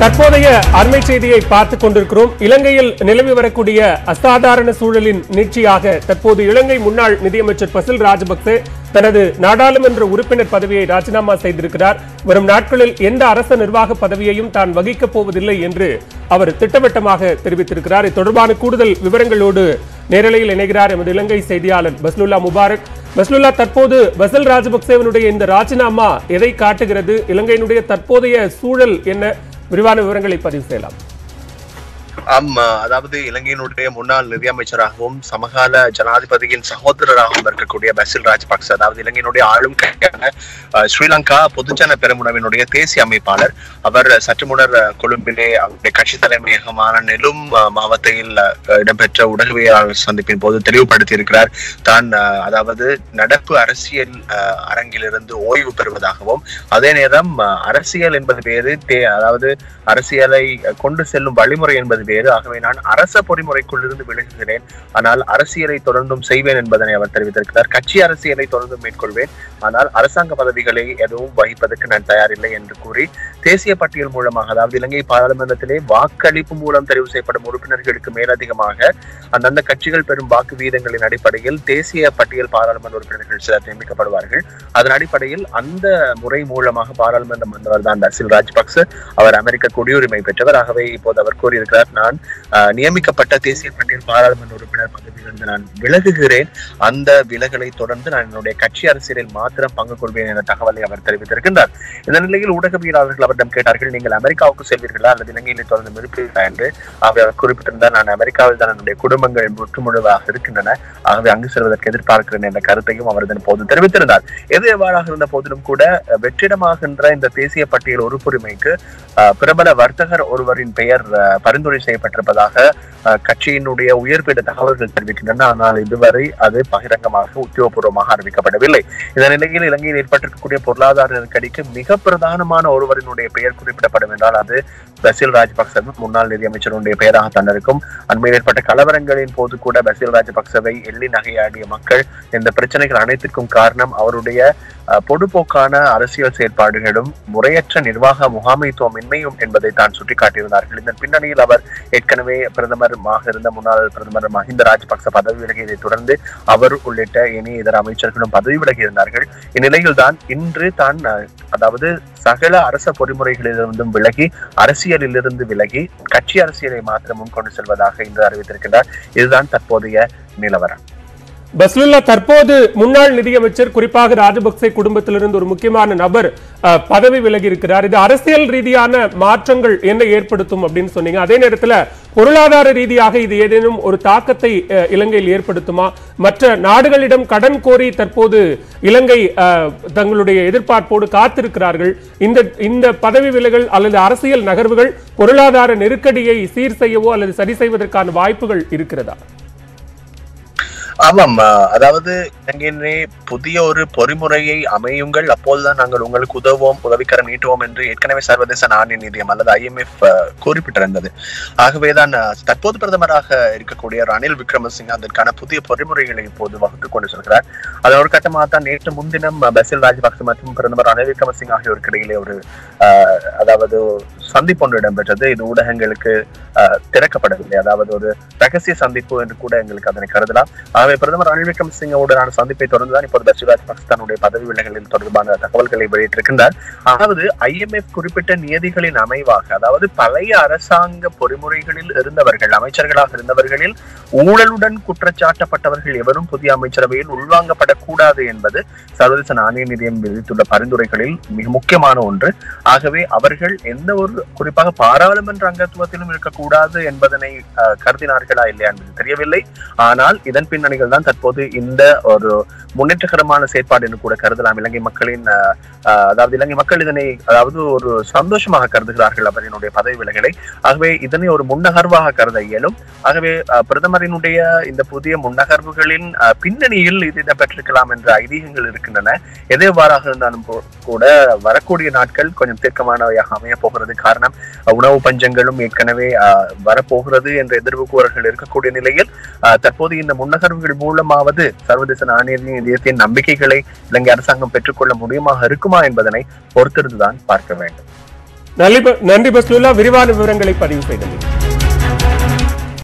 தற்போதைய அண்மை செய்தியை பார்த்துக் கொண்டிருக்கிறோம் இலங்கையில் நிலவி வரக்கூடிய அசாதாரண சூழலின் நீட்சியாக தற்போது இலங்கை முன்னாள் நிதியமைச்சர் பசில் ராஜபக்சே தனது நாடாளுமன்ற உறுப்பினர் பதவியை ராஜினாமா செய்திருக்கிறார் வரும் நாட்களில் எந்த அரச நிர்வாக பதவியையும் தான் வகிக்கப் போவதில்லை என்று அவர் திட்டவட்டமாக தெரிவித்திருக்கிறார் இது தொடர்பான கூடுதல் விவரங்களோடு நேரலையில் இணைகிறார் எமது இலங்கை செய்தியாளர் பஸ்லுல்லா முபாரக் பஸ்லுல்லா தற்போது பசில் ராஜபக்சேவனுடைய இந்த ராஜினாமா எதை காட்டுகிறது இலங்கையினுடைய தற்போதைய சூழல் என்ன விரிவான விவரங்களை பதிவு செய்யலாம் ஆமா அதாவது இலங்கையினுடைய முன்னாள் நிதியமைச்சராகவும் சமகால ஜனாதிபதியின் சகோதரராகவும் இருக்கக்கூடிய பசில் ராஜபக்ச அதாவது இலங்கையினுடைய ஆளும் கட்சியான அஹ், ஸ்ரீலங்கா பொதுஜன பெருமுனவினுடைய தேசிய அமைப்பாளர் அவர் சற்று முன்னர் அஹ், கொழும்பிலே அவருடைய கட்சி தலைமையகமான நெலும் அஹ், மாவட்டத்தில் அஹ், இடம்பெற்ற ஊடகவியலாளர் சந்திப்பின் போது தெளிவுபடுத்தி இருக்கிறார் தான் அஹ், அதாவது நடப்பு அரசியல் அஹ், அரங்கிலிருந்து ஓய்வு பெறுவதாகவும் அதே நேரம் அஹ், அரசியல் என்பது வேறு தே அதாவது அரசியலை அஹ், கொண்டு செல்லும் வழிமுறை என்பது வேறு ஆகவே நான் அரச பொறிமுறைக்குள் இருந்து விலகுகிறேன் ஆனால் அரசியலை தொடர்ந்தும் செய்வேன் என்பதனை அவர் தெரிவித்திருக்கிறார் கட்சி அரசியலை தொடர்ந்து மேற்கொள்வேன் ஆனால் அரசாங்க பதவிகளை எதுவும் வகிப்பதற்கு நான் தயாரில்லை என்று கூறி தேசிய பட்டியல் மூலமாக அதாவது இலங்கை பாராளுமன்றத்திலே வாக்களிப்பு மூலம் தெரிவு செய்யப்படும் உறுப்பினர்களுக்கு மேலதிகமாக அந்தந்த கட்சிகள் பெறும் வாக்கு வீதங்களின் அடிப்படையில் தேசிய பட்டியல் பாராளுமன்ற உறுப்பினர்கள் சிலர் நியமிக்கப்படுவார்கள் அதன் அடிப்படையில் அந்த முறை மூலமாக பாராளுமன்றம் வந்தவர் தான் பசில் ராஜபக்ச அவர் அமெரிக்க குடியுரிமை பெற்றவர் ஆகவே இப்போது அவர் கூறியிருக்கிறார் நான் ஆஹ், நியமிக்கப்பட்ட தேசிய பட்டியல் பாராளுமன்ற உறுப்பினர் பதவியிலிருந்து நான் விலகுகிறேன் அந்த விலகலை தொடர்ந்து நான் என்னுடைய கட்சி அரசியலில் மாத்திரம் பங்கு கொள்வேன் என்ற தகவலை அவர் தெரிவித்திருக்கின்றார் இந்த நிலையில் ஊடகவியலாளர்கள் அவரிடம் கேட்டார்கள் நீங்கள் அமெரிக்காவுக்கு செல்வீர்களா அல்லது இலங்கையிலே தொடர்ந்து இருப்பீர்களா என்று அவர் குறிப்பிட்டிருந்தார் நான் அமெரிக்காவில் தான் என்னுடைய குடும்பங்கள் முற்றுமுழுவாக இருக்கின்றன ஆகவே அங்கு செல்வதற்கு எதிர்பார்க்கிறேன் என்ற கருத்தையும் அவர் இதன் போது தெரிவித்திருந்தார் எது எவ்வாறாக இருந்த போதிலும் கூட அஹ், வெற்றிடமாகின்ற இந்த தேசிய பட்டியல் உறுப்புரிமைக்கு அஹ், பிரபல வர்த்தகர் ஒருவரின் பெயர் அஹ், பரிந்துரை செய்யப்பட்டிருப்பதாக அஹ், கட்சியினுடைய உயர்பீட தகவல்கள் தெரிவிக்கின்றன ஆனால் இதுவரை அது பகிரங்கமாக உத்தியோகபூர்வமாக அறிவிக்கப்படவில்லை இந்த நிலையில் இலங்கையில் ஏற்பட்டிருக்கக்கூடிய பொருளாதார நெருக்கடிக்கு மிக பிரதானமான ஒருவரினுடைய பெயர் குறிப்பிடப்படும் என்றால் அது பசில் ராஜபக்சவும் முன்னாள் நிதியமைச்சருடைய பெயராக தான் இருக்கும் அண்மையில் ஏற்பட்ட கலவரங்களின் போது கூட பசில் ராஜபக்சவை எள்ளி நகையாடிய மக்கள் இந்த பிரச்சனைகள் அனைத்திற்கும் காரணம் அவருடைய அஹ், பொடுபோக்கான அரசியல் செயற்பாடுகளும் முறையற்ற நிர்வாக முகாமைத்துவமின்மையும் என்பதை தான் சுட்டிக்காட்டியிருந்தார்கள் இதன் பின்னணியில் அவர் ஏற்கனவே பிரதமருமாக இருந்த முன்னாள் பிரதமர் மஹிந்த ராஜபக்ச பதவி விலகியதை தொடர்ந்து அவர் உள்ளிட்ட இனி இதர அமைச்சர்களும் பதவி விலகி இருந்தார்கள் இந்நிலையில் தான் இன்று தான் அஹ், அதாவது சகல அரச பொறிமுறைகளிலிருந்தும் விலகி அரசியலிலிருந்து விலகி கட்சி அரசியலை மாத்திரம் முன்கொண்டு செல்வதாக இன்று அறிவித்திருக்கின்றார் இதுதான் தற்போதைய நிலவரம் பஸ்லுல்லா தற்போது முன்னாள் நிதியமைச்சர் குறிப்பாக ராஜபக்சே குடும்பத்திலிருந்து ஒரு முக்கியமான நபர் அஹ், பதவி விலகி இருக்கிறார் இது அரசியல் ரீதியான மாற்றங்கள் என்ன ஏற்படுத்தும் அப்படின்னு சொன்னீங்க அதே நேரத்துல பொருளாதார ரீதியாக இது ஏதேனும் ஒரு தாக்கத்தை அஹ், இலங்கையில் ஏற்படுத்துமா மற்ற நாடுகளிடம் கடன் கோரி தற்போது இலங்கை அஹ், தங்களுடைய எதிர்பார்ப்போடு காத்திருக்கிறார்கள் இந்த இந்த பதவி விலகல் அல்லது அரசியல் நகர்வுகள் பொருளாதார நெருக்கடியை சீர் செய்யவோ அல்லது சரி செய்வதற்கான வாய்ப்புகள் இருக்கிறதா ஆமாம் அஹ், அதாவது இலங்கையிலே புதிய ஒரு பொறிமுறையை அமையுங்கள் அப்போதுதான் நாங்கள் உங்களுக்கு உதவுவோம் உதவிக்கரம் நீட்டுவோம் என்று ஏற்கனவே சர்வதேச நாணய நிதியம் அல்லது ஐஎம்எஃப் குறிப்பிட்டிருந்தது ஆகவேதான் அஹ், தற்போது பிரதமராக இருக்கக்கூடிய ரணில் விக்ரமசிங்க அதற்கான புதிய பொறிமுறைகளை இப்போது வகுத்துக் கொண்டு செல்கிறார் அதன் ஒரு கட்டமாக தான் நேற்று முன்தினம் அஹ், பசில் ராஜபக்ச மற்றும் பிரதமர் ரணில் விக்ரமசிங்க ஆகியோருக்கு இடையிலே ஒரு அஹ், அதாவது சந்திப்பு ஒன்று இடம்பெற்றது இது ஊடகங்களுக்கு அஹ், திறக்கப்படவில்லை அதாவது ஒரு ரகசிய சந்திப்பு என்று கூட எங்களுக்கு அதனை கருதலாம் ஆகவே பிரதமர் ரணில் விக்ரமசிங்கவுடனான சந்திப்பை தொடர்ந்துதான் இப்போது பசில் ராஜபக்ச தன்னுடைய பதவி விலகலில் தொடர்பான தகவல்களை வெளியிட்டிருக்கின்றார் அதாவது ஐஎம்எஃப் குறிப்பிட்ட நியதிகளின் அமைவாக அதாவது பழைய அரசாங்க பொறிமுறைகளில் இருந்தவர்கள் அமைச்சர்களாக இருந்தவர்களில் ஊழலுடன் குற்றச்சாட்டப்பட்டவர்கள் எவரும் புதிய அமைச்சரவையில் உள்வாங்கப்படக்கூடாது என்பது சர்வதேச நாணய நிதியம் விதித்துள்ள பரிந்துரைகளில் மிக முக்கியமான ஒன்று ஆகவே அவர்கள் எந்த ஒரு குறிப்பாக பாராளுமன்ற அங்கத்துவத்திலும் இருக்கக்கூடாது என்பதனை அஹ், கருதினார்களா இல்லையா என்பது தெரியவில்லை ஆனால் இதன் பின்னணிகள் தான் தற்போது இந்த ஒரு முன்னேற்றகரமான செயற்பாடு என்று கூட கருதலாம் இலங்கை மக்களின் அஹ், அஹ், அதாவது இலங்கை மக்கள் இதனை அதாவது ஒரு சந்தோஷமாக கருதுகிறார்கள் அவரினுடைய பதவி விலகலை ஆகவே இதனை ஒரு முன்னகர்வாக கருத இயலும் ஆகவே அஹ், பிரதமரினுடைய இந்த புதிய முன்னகர்வுகளின் அஹ், பின்னணியில் இது இடம்பெற்றிருக்கலாம் என்ற ஐதீகங்கள் இருக்கின்றன எது எவ்வாறாக இருந்தாலும் போ- கூட வரக்கூடிய நாட்கள் கொஞ்சம் தீர்க்கமானவையாக அமைய போகிறது காரணம் அஹ், உணவு பஞ்சங்களும் ஏற்கனவே அஹ், வரப்போகிறது என்ற எதிர்வுக்கூறல்கள் இருக்கக்கூடிய நிலையில் அஹ், தற்போது இந்த முன்னகர்வுகள் மூலமாவது சர்வதேச நாணய நிதியத்தின் நம்பிக்கைகளை இலங்கை அரசாங்கம் பெற்றுக்கொள்ள முடியுமாக இருக்குமா என்பதனை பொறுத்திருந்துதான் பார்க்க வேண்டும் நன்றி ப- நன்றி பஸ்லுல்லா விரிவான விவரங்களை பதிவு செய்தது